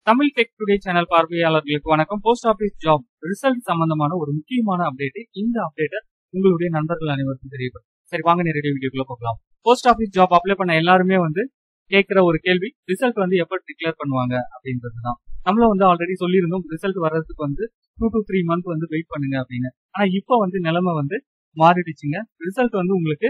Tamil tech today channel பார்வையாளர்களுக்கு வணக்கம் post office job result சம்பந்தமான ஒரு முக்கியமான அப்டேட் இந்த அப்டேட்டை உங்களுடைய நண்பர்கள் அனைவருக்கும் தெரியப்படும் சரி வாங்க நேரடி வீடியோக்குள்ள போகலாம் போஸ்ட் ஆபீஸ் ஜாப் அப்ளை பண்ண எல்லாருமே வந்து கேட்கிற ஒரு கேள்வி ரிசல்ட் வந்து எப்போ டிக்ளேர் பண்ணுவாங்க அப்படின்றது தான் நம்மளும் வந்து ஆல்ரெடி சொல்லியிருந்தோம் ரிசல்ட் வர்றதுக்கு வந்து டூ டு த்ரீ மந்த் வந்து வெயிட் பண்ணுங்க அப்படின்னு ஆனா இப்போ வந்து நிலைமை வந்து மாறிடுச்சுங்க ரிசல்ட் வந்து உங்களுக்கு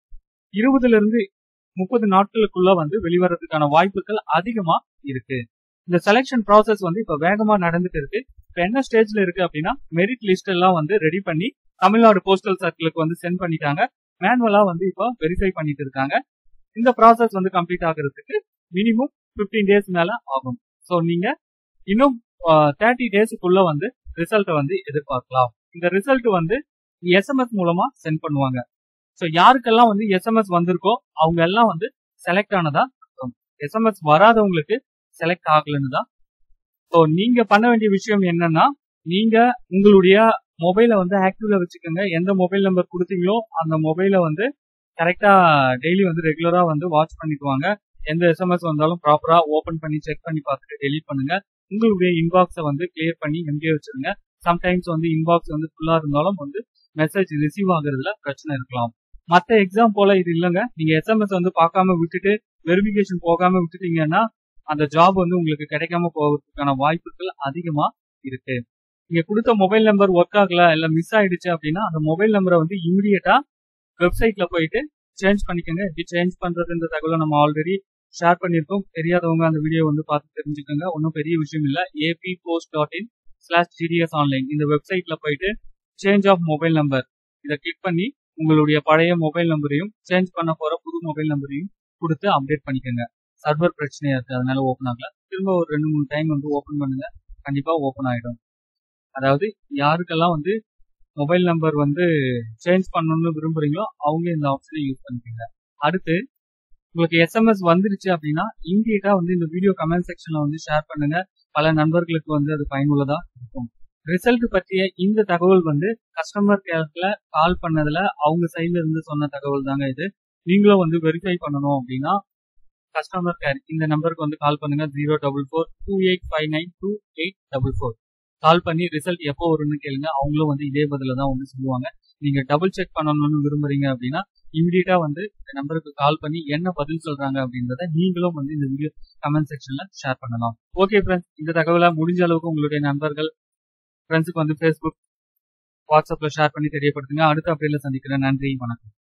இருபதுல இருந்து முப்பது நாட்களுக்குள்ள வந்து வெளிவரதுக்கான வாய்ப்புகள் அதிகமா இருக்கு இந்த செலெக்ஷன் ப்ராசஸ் வந்து இப்ப வேகமா நடந்துட்டு இருக்கு இப்ப என்ன ஸ்டேஜ்ல இருக்கு அப்படின்னா மெரிட் லிஸ்ட் எல்லாம் வந்து ரெடி பண்ணி தமிழ்நாடு போஸ்டல் சர்க்கிளுக்கு வந்து சென்ட் பண்ணிட்டாங்க மேனுவலா வந்து இப்போ வெரிஃபை பண்ணிட்டு இருக்காங்க இந்த ப்ராசஸ் வந்து கம்ப்ளீட் ஆகுறதுக்கு மினிமம் பிப்டீன் டேஸ் மேல ஆகும் ஸோ நீங்க இன்னும் தேர்ட்டி டேஸுக்குள்ள வந்து ரிசல்ட்டை வந்து எதிர்பார்க்கலாம் இந்த ரிசல்ட் வந்து எஸ்எம்எஸ் மூலமா சென்ட் பண்ணுவாங்க ஸோ யாருக்கெல்லாம் வந்து எஸ்எம்எஸ் வந்திருக்கோ அவங்க எல்லாம் வந்து செலக்ட் ஆனதா அர்த்தம் எஸ்எம்எஸ் வராதவங்களுக்கு செலக்ட் ஆகலன்னு தான் ஸோ நீங்க பண்ண வேண்டிய விஷயம் என்னன்னா நீங்க உங்களுடைய மொபைலை வந்து ஆக்டிவ்ல வச்சுக்கோங்க எந்த மொபைல் நம்பர் கொடுத்தீங்களோ அந்த மொபைலை வந்து கரெக்டா டெய்லி வந்து ரெகுலரா வந்து வாட்ச் பண்ணிட்டு வாங்க எந்த எஸ்எம்எஸ் வந்தாலும் ப்ராப்பரா ஓபன் பண்ணி செக் பண்ணி பார்த்துட்டு டெலிட் பண்ணுங்க உங்களுடைய இன்பாக்ஸை வந்து கிளியர் பண்ணி எங்கே வச்சிருங்க சம்டைம்ஸ் வந்து இன்பாக்ஸ் வந்து ஃபுல்லா இருந்தாலும் வந்து மெசேஜ் ரிசீவ் ஆகுறதுல பிரச்சனை இருக்கலாம் மற்ற எக்ஸாம் போல இது இல்லைங்க நீங்க எஸ்எம்எஸ் வந்து பார்க்காம விட்டுட்டு வெரிஃபிகேஷன் போகாம விட்டுட்டீங்கன்னா அந்த ஜாப் வந்து உங்களுக்கு கிடைக்காம போகிறதுக்கான வாய்ப்புகள் அதிகமா இருக்கு நீங்க கொடுத்த மொபைல் நம்பர் ஒர்க் ஆகல இல்ல மிஸ் ஆயிடுச்சு அப்படின்னா அந்த மொபைல் நம்பரை வந்து இமிடியட்டா வெப்சைட்ல போயிட்டு சேஞ்ச் பண்ணிக்கோங்க எப்படி சேஞ்ச் பண்றதுன்ற தகவலை நம்ம ஆல்ரெடி ஷேர் பண்ணியிருக்கோம் தெரியாதவங்க அந்த வீடியோ வந்து பார்த்து தெரிஞ்சுக்கோங்க ஒன்றும் பெரிய விஷயம் இல்லை AP post dot in slash GDS online இந்த வெப்சைட்ல போயிட்டு சேஞ்ச் ஆஃப் மொபைல் நம்பர் இதை கிளிக் பண்ணி உங்களுடைய பழைய மொபைல் நம்பரையும் சேஞ்ச் பண்ண போற புது மொபைல் நம்பரையும் கொடுத்து அப்டேட் பண்ணிக்கோங்க சர்வர் பிரச்சனையா இருக்கு அதனால ஓப்பன் ஆகல திரும்ப ஒரு ரெண்டு மூணு டைம் வந்து ஓப்பன் பண்ணுங்க கண்டிப்பா ஓப்பன் ஆயிடும் அதாவது யாருக்கெல்லாம் வந்து மொபைல் நம்பர் வந்து சேஞ்ச் பண்ணணும்னு விரும்புறீங்களோ அவங்க இந்த ஆப்ஷனை யூஸ் பண்ணிக்கோங்க அடுத்து உங்களுக்கு எஸ்எம்எஸ் வந்துருச்சு அப்படின்னா இமீடியட்டா வந்து இந்த வீடியோ கமெண்ட் செக்ஷன்ல வந்து ஷேர் பண்ணுங்க பல நண்பர்களுக்கு வந்து அது பயனுள்ளதா இருக்கும் ரிசல்ட் பற்றிய இந்த தகவல் வந்து கஸ்டமர் கேர்ல கால் பண்ணதுல அவங்க சைட்ல இருந்து சொன்ன தகவல் தாங்க இது நீங்களும் வந்து வெரிஃபை பண்ணணும் அப்படின்னா கஸ்டமர் கேர் இந்த நம்பருக்கு வந்து கால் பண்ணுங்க zero double four two eight five nine two eight double four call பண்ணி ரிசல்ட் எப்போ வரும்னு கேளுங்க அவங்களும் வந்து இதே பதில தான் வந்து சொல்லுவாங்க நீங்க டபுள் செக் பண்ணணும்னு விரும்புறீங்க அப்படின்னா இமீடியட்டா வந்து இந்த நம்பருக்கு கால் பண்ணி என்ன பதில் சொல்றாங்க அப்படின்றத நீங்களும் வந்து இந்த வீடியோ கமெண்ட் செக்ஷன்ல ஷேர் பண்ணலாம் ஓகே ஃப்ரெண்ட்ஸ் இந்த தகவலை முடிஞ்ச அளவுக்கு உங்களுடைய நண்பர்கள் ஃப்ரெண்ட்ஸுக்கு வந்து ஃபேஸ்புக் வாட்ஸ்அப்ல ஷேர் பண்ணி தெரியப்படுத்துங்க அடுத்த அப்டேட்ல சந்திக்கிறேன் நன்றி வணக்கம்